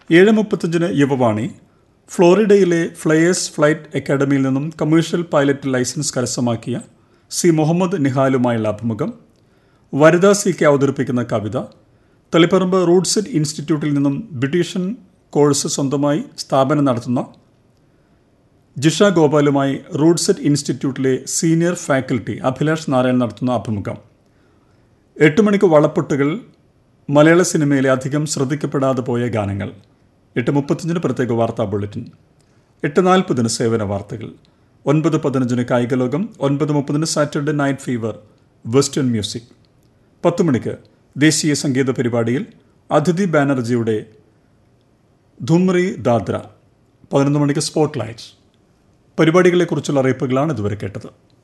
ഏഴ് മുപ്പത്തഞ്ചിന് യുവവാണി ഫ്ലോറിഡയിലെ ഫ്ലയേഴ്സ് ഫ്ലൈറ്റ് അക്കാഡമിയിൽ നിന്നും കമേഴ്ഷ്യൽ പൈലറ്റ് ലൈസൻസ് കരസ്ഥമാക്കിയ സി മുഹമ്മദ് നിഹാലുമായുള്ള അഭിമുഖം വനിതാ സി കെ അവതരിപ്പിക്കുന്ന കവിത തളിപ്പറമ്പ് റൂട്ട്സെറ്റ് ഇൻസ്റ്റിറ്റ്യൂട്ടിൽ നിന്നും ബ്രിട്ടീഷൻ കോഴ്സ് സ്വന്തമായി സ്ഥാപനം നടത്തുന്ന ജിഷ ഗോപാലുമായി റൂട്ട്സെറ്റ് ഇൻസ്റ്റിറ്റ്യൂട്ടിലെ സീനിയർ ഫാക്കൽറ്റി അഭിലാഷ് നാരായൺ നടത്തുന്ന അഭിമുഖം എട്ട് മണിക്ക് വളപ്പൊട്ടുകൾ മലയാള സിനിമയിലെ അധികം ശ്രദ്ധിക്കപ്പെടാതെ പോയ ഗാനങ്ങൾ എട്ട് മുപ്പത്തഞ്ചിന് പ്രത്യേക വാർത്താ ബുള്ളറ്റിൻ എട്ട് നാൽപ്പതിന് സേവന വാർത്തകൾ ഒൻപത് പതിനഞ്ചിന് കായിക ലോകം ഒൻപത് മുപ്പതിന് Saturday night fever western music പത്ത് മണിക്ക് ദേശീയ സംഗീത പരിപാടിയിൽ അതിഥി ബാനർജിയുടെ ധുമ്രി ദാദ്ര പതിനൊന്ന് മണിക്ക് സ്പോട്ട് ലൈറ്റ്സ് പരിപാടികളെക്കുറിച്ചുള്ള അറിയിപ്പുകളാണ് ഇതുവരെ കേട്ടത്